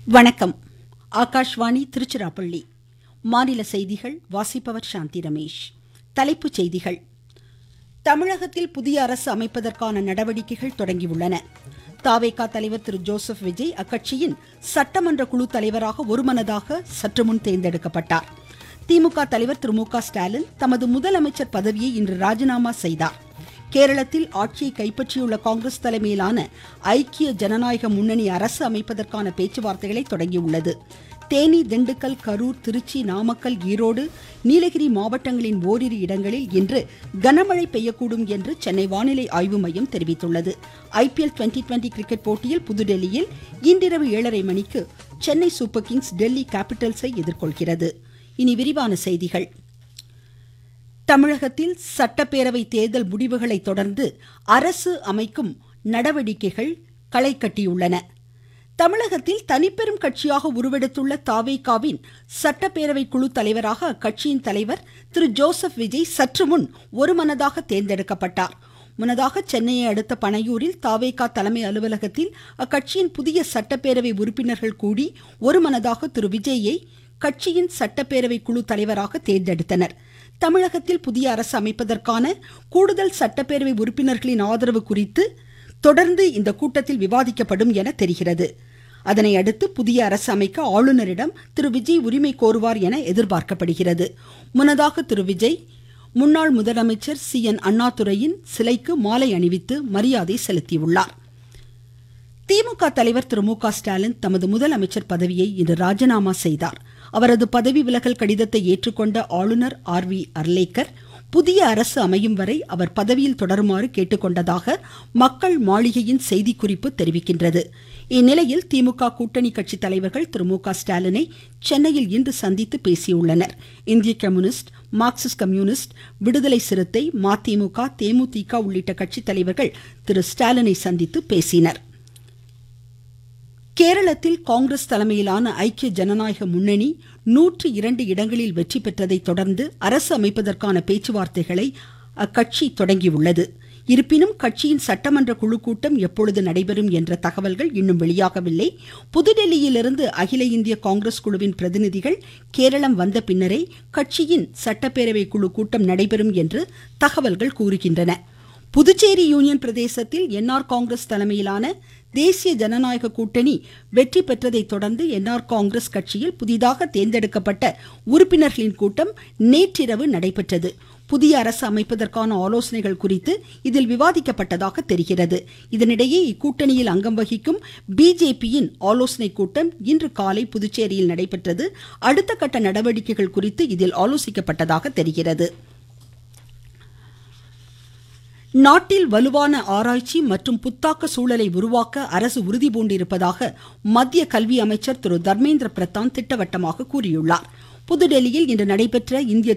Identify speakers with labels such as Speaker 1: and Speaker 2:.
Speaker 1: வணக்கம் ஆகாஷ்வாணி திருச்சிராப்பள்ளி மாநில செய்திகள் வாசிப்பவர் சாந்தி ரமேஷ் தலைப்புச் செய்திகள் தமிழகத்தில் புதிய அரசு அமைப்பதற்கான நடவடிக்கைகள் தொடங்கியுள்ளன தாவேகா தலைவர் திரு ஜோசப் விஜய் அக்கட்சியின் சட்டமன்ற குழு தலைவராக ஒருமனதாக சற்று முன் தேர்ந்தெடுக்கப்பட்டார் திமுக தலைவர் திரு மு க ஸ்டாலின் தமது முதலமைச்சர் பதவியை இன்று ராஜினாமா செய்தார் கேரளத்தில் ஆட்சியை கைப்பற்றியுள்ள காங்கிரஸ் தலைமையிலான ஐக்கிய ஜனநாயக முன்னணி அரசு அமைப்பதற்கான பேச்சுவார்த்தைகளை தொடங்கியுள்ளது தேனி திண்டுக்கல் கரூர் திருச்சி நாமக்கல் ஈரோடு நீலகிரி மாவட்டங்களின் ஓரிரு இடங்களில் இன்று கனமழை பெய்யக்கூடும் என்று சென்னை வானிலை ஆய்வு மையம் தெரிவித்துள்ளது ஐபிஎல் டுவெண்டி டுவெண்டி கிரிக்கெட் போட்டியில் புதுடெல்லியில் இன்றிரவு ஏழரை மணிக்கு சென்னை சூப்பர் கிங்ஸ் டெல்லி கேபிட்டல்ஸை எதிர்கொள்கிறது இனி விரிவான செய்திகள் தமிழகத்தில் சட்டப்பேரவை தேர்தல் முடிவுகளை தொடர்ந்து அரசு அமைக்கும் நடவடிக்கைகள் களை கட்டியுள்ளன தமிழகத்தில் தனிப்பெரும் கட்சியாக உருவெடுத்துள்ள தாவேகாவின் சட்டப்பேரவை குழு தலைவராக அக்கட்சியின் தலைவர் திரு ஜோசப் விஜய் சற்று முன் ஒருமனதாக தேர்ந்தெடுக்கப்பட்டார் முன்னதாக சென்னையை அடுத்த பனையூரில் தாவேகா தலைமை அலுவலகத்தில் அக்கட்சியின் புதிய சட்டப்பேரவை உறுப்பினர்கள் கூடி ஒருமனதாக திரு விஜயை கட்சியின் சட்டப்பேரவை குழு தலைவராக தேர்ந்தெடுத்தனர் தமிழகத்தில் புதிய அரசு அமைப்பதற்கான கூடுதல் சட்டப்பேரவை உறுப்பினர்களின் ஆதரவு குறித்து தொடர்ந்து இந்த கூட்டத்தில் விவாதிக்கப்படும் என தெரிகிறது அதனை அடுத்து புதிய அரசு அமைக்க ஆளுநரிடம் திரு விஜய் உரிமை கோருவார் என எதிர்பார்க்கப்படுகிறது முன்னதாக திரு விஜய் முன்னாள் முதலமைச்சர் சி என் அண்ணாதுரையின் சிலைக்கு மாலை அணிவித்து மரியாதை செலுத்தியுள்ளார் திமுக தலைவர் திரு மு க ஸ்டாலின் தமது முதலமைச்சர் பதவியை இன்று ராஜினாமா செய்தார் அவரது பதவி விலகல் கடிதத்தை ஏற்றுக்கொண்ட ஆளுநர் ஆர் வி அர்லேக்கர் புதிய அரசு அமையும் வரை அவர் பதவியில் தொடருமாறு கேட்டுக்கொண்டதாக மக்கள் மாளிகையின் செய்திக்குறிப்பு தெரிவிக்கின்றது இந்நிலையில் திமுக கூட்டணி கட்சி தலைவர்கள் திரு மு க ஸ்டாலினை சென்னையில் இன்று சந்தித்து பேசியுள்ளனர் இந்திய கம்யூனிஸ்ட் மார்க்சிஸ்ட் கம்யூனிஸ்ட் விடுதலை சிறுத்தை மதிமுக தேமுதிக உள்ளிட்ட கட்சி தலைவர்கள் திரு ஸ்டாலினை சந்தித்து பேசினர் கேரளத்தில் காங்கிரஸ் தலைமையிலான ஐக்கிய ஜனநாயக முன்னணி நூற்றி இரண்டு இடங்களில் வெற்றி பெற்றதை தொடர்ந்து அரசு அமைப்பதற்கான பேச்சுவார்த்தைகளை அக்கட்சி தொடங்கியுள்ளது இருப்பினும் கட்சியின் சட்டமன்ற குழு கூட்டம் எப்பொழுது நடைபெறும் என்ற தகவல்கள் இன்னும் வெளியாகவில்லை புதுடெல்லியிலிருந்து அகில இந்திய காங்கிரஸ் குழுவின் பிரதிநிதிகள் கேரளம் வந்த பின்னரே கட்சியின் சட்டப்பேரவை குழு கூட்டம் நடைபெறும் என்று தகவல்கள் கூறுகின்றன புதுச்சேரி யூனியன் பிரதேசத்தில் என்ஆர் காங்கிரஸ் தலைமையிலான தேசிய ஜனநாயக கூட்டணி வெற்றி பெற்றதை தொடர்ந்து என்ஆர் காங்கிரஸ் கட்சியில் புதிதாக தேர்ந்தெடுக்கப்பட்ட உறுப்பினர்களின் கூட்டம் நேற்றிரவு நடைபெற்றது புதிய அரசு அமைப்பதற்கான ஆலோசனைகள் குறித்து இதில் விவாதிக்கப்பட்டதாக தெரிகிறது இதனிடையே இக்கூட்டணியில் அங்கம் வகிக்கும் பிஜேபியின் ஆலோசனை கூட்டம் இன்று காலை புதுச்சேரியில் நடைபெற்றது அடுத்த கட்ட நடவடிக்கைகள் குறித்து இதில் ஆலோசிக்கப்பட்டதாக தெரிகிறது நாட்டில் வலுவான ஆராய்ச்சி மற்றும் புத்தாக்க சூழலை உருவாக்க அரசு உறுதி பூண்டிருப்பதாக மத்திய கல்வி அமைச்சர் திரு தர்மேந்திர பிரதான் திட்டவட்டமாக கூறியுள்ளார் புதுடெல்லியில் இன்று நடைபெற்ற இந்திய